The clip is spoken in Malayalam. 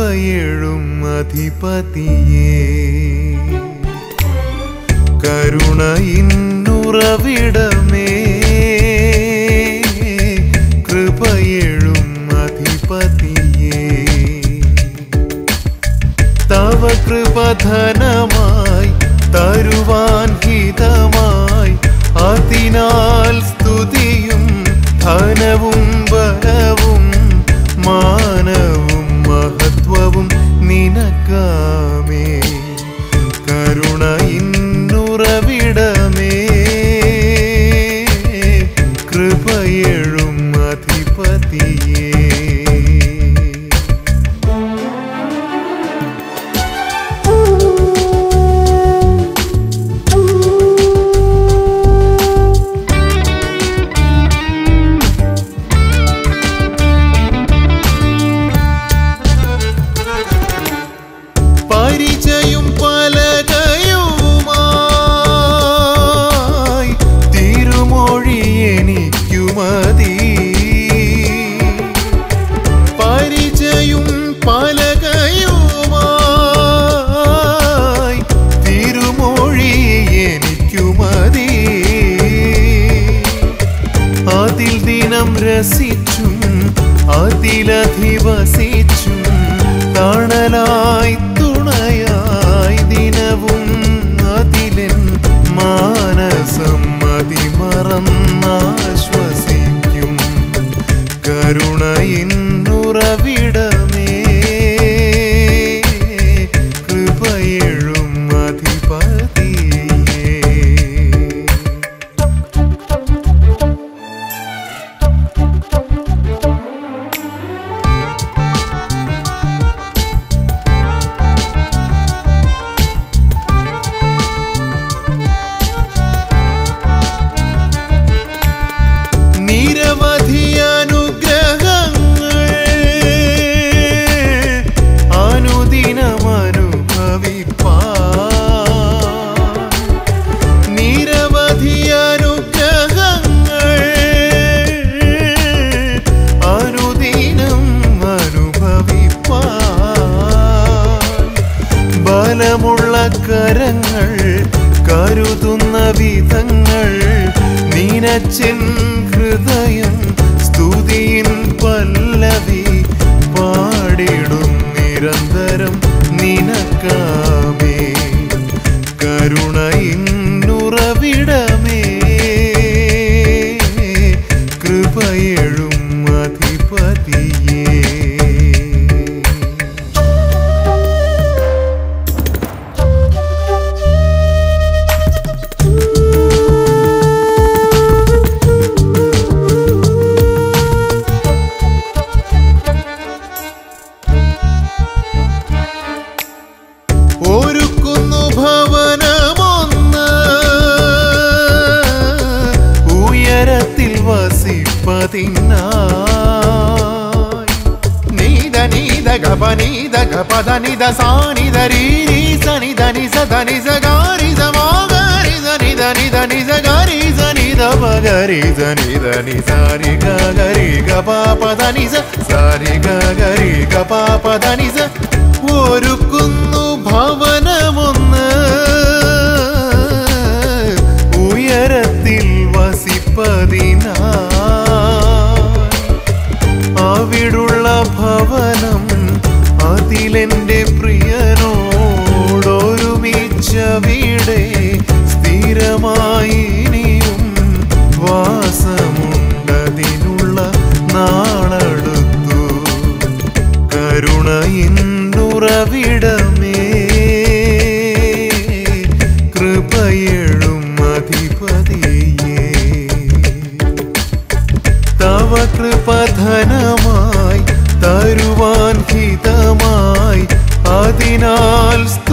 കൃപയെഴും അധിപതിയേ കരുണയിന്നുറവിടമേ കൃപയെഴും അധിപതിയേ തവ കൃപധനമായി തരുവാൻ ഹിതമായി അതിനാൽ സ്തുതിയും ധനവും ബലവും മാനവും മഹത്വവും നിനക്കാമേ കരുണ ഇന്നുറവിടമേ കൃപയെഴും അധിപതിയേ പരിചയും പലകയുമായി തിരുമൊഴി എനിക്കുമതി പരിചയും പലകയുമായി തിരുമൊഴി എനിക്കുമതി അതിൽ ദിനം രസിച്ചും അതിലധിവസിച്ചും തണലായി തുണയായി ദിനവും അതിലൻ മാനസം അതിമറന്നാശ്വസിക്കും കരുണയിന്നുറവിടമേ കൃപയെഴും അധിപതിയേ നിരവധി അനുഗ്രഹങ്ങൾ അനുദിനമനുഭവിപ്പാൻ നിരവധി അനുഗ്രഹങ്ങൾ അനുദിനം അനുഭവിപ്പാൻ ബലമുള്ള കരങ്ങൾ കരുതുന്ന വിധങ്ങൾ നീനച്ചൻ ഹൃദയം സ്തുതിയിൻ പല്ലവി പാടിടും നിരന്തരം നിനക്കാമേ കരുണയിന്നുറവിടമേ കൃപയെഴും അധിപതിയേ ഒരുക്കുന്നു ഭവനമൊന്ന് ഉയരത്തിൽ വസിപ്പതിനായി നീത നീത ഗപ നീത ഗപദ നിത സാനിത രീ സനിത നിസ ധനി സഗാരി സമാഗരി സനിത നിത നിസ ഗരി സനിത പഗരി സനിത നി സാരി ഗരി ഗപ പദ നിസ സാരി ഗരി ഗപ പദ നിസ ഒരുക്കുന്നു ഭവനമൊന്ന് ഉയരത്തിൽ വസിപ്പതിനായി അവിടുള്ള ഭവനം അതിലെന്റെ പ്രിയനോടൊരുമിച്ചവിടെ സ്ഥിരമായി ഇനിയും വാസമുണ്ടതിനുള്ള നാളടുത്തു കരുണയിന്നുറവിടമേ കൃപയെഴും അധിപതിയേ തവ കൃപധനമായി തരുവാൻ ഹിതമായി അതിനാൽ